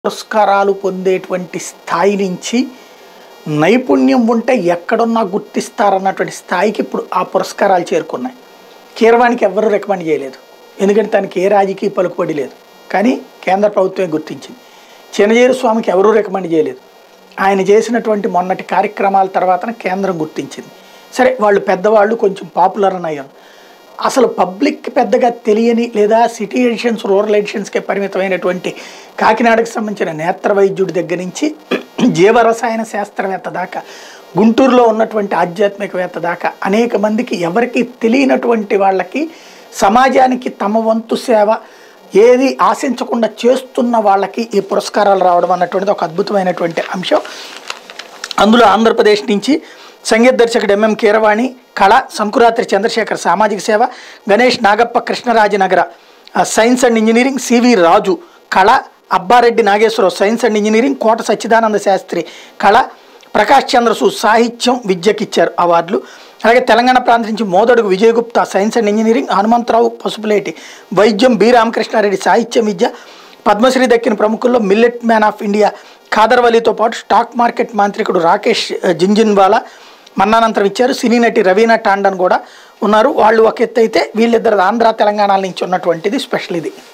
పురస్కారాలు పొందేటువంటి స్థాయి నుంచి నైపుణ్యం ఉంటే ఎక్కడున్నా గుర్తిస్తారన్నటువంటి స్థాయికి ఇప్పుడు ఆ పురస్కారాలు చేరుకున్నాయి కీరవాణికి ఎవ్వరూ రికమెండ్ చేయలేదు ఎందుకంటే తనకి ఏ రాజకీయ పలుకుబడి లేదు కానీ కేంద్ర ప్రభుత్వమే గుర్తించింది చిన్నజీరు స్వామికి ఎవరూ రికమెండ్ చేయలేదు ఆయన చేసినటువంటి మొన్నటి కార్యక్రమాల తర్వాత కేంద్రం గుర్తించింది సరే వాళ్ళు పెద్దవాళ్ళు కొంచెం పాపులర్ అని అయ్యారు అసలు పబ్లిక్ పెద్దగా తెలియని లేదా సిటీ ఎడిషన్స్ రూరల్ ఎడిషన్స్కే పరిమితమైనటువంటి కాకినాడకు సంబంధించిన నేత్ర వైద్యుడి దగ్గర నుంచి జీవరసాయన శాస్త్రవేత్త దాకా గుంటూరులో ఉన్నటువంటి ఆధ్యాత్మికవేత్త దాకా అనేక మందికి ఎవరికి తెలియనటువంటి వాళ్ళకి సమాజానికి తమ వంతు సేవ ఏది ఆశించకుండా చేస్తున్న వాళ్ళకి ఈ పురస్కారాలు రావడం అన్నటువంటిది ఒక అద్భుతమైనటువంటి అంశం అందులో ఆంధ్రప్రదేశ్ నుంచి సంగీత దర్శకుడు ఎంఎం కీరవాణి కళ సంకురాత్రి చంద్రశేఖర్ సామాజిక సేవ గణేష్ నాగప్ప కృష్ణరాజనగర ఆ, science and engineering C V Raju కళ Abbareddy Nageswara Rao science and engineering Kota Sachchidananda Sastry కళ ప్రకాష్ చంద్రసు సాహిత్యం విద్యకిచ్చారు అవార్డులు అలాగే తెలంగాణ ప్రాంతం నుంచి Modadugu Vijaya Gupta science and engineering Hanumantha Rao Pasupuleti వైద్యం బి రామకృష్ణారెడ్డి సాహిత్యం విద్య పద్మశ్రీ దక్కిన ప్రముఖుల్లో millet man of India Khader వలీతో పాటు స్టాక్ మార్కెట్ మాంత్రికుడు రాకేష్ ఆ, జింజిన్వాలా మన్నానంతరం ఇచ్చారు సినీ నటి రవీనా టాండన్ కూడా ఉన్నారు వాళ్ళు ఒక ఎత్తు అయితే వీళ్ళిద్దరు ఆంధ్ర తెలంగాణ నుంచి ఉన్నటువంటిది స్పెషల్ ఇది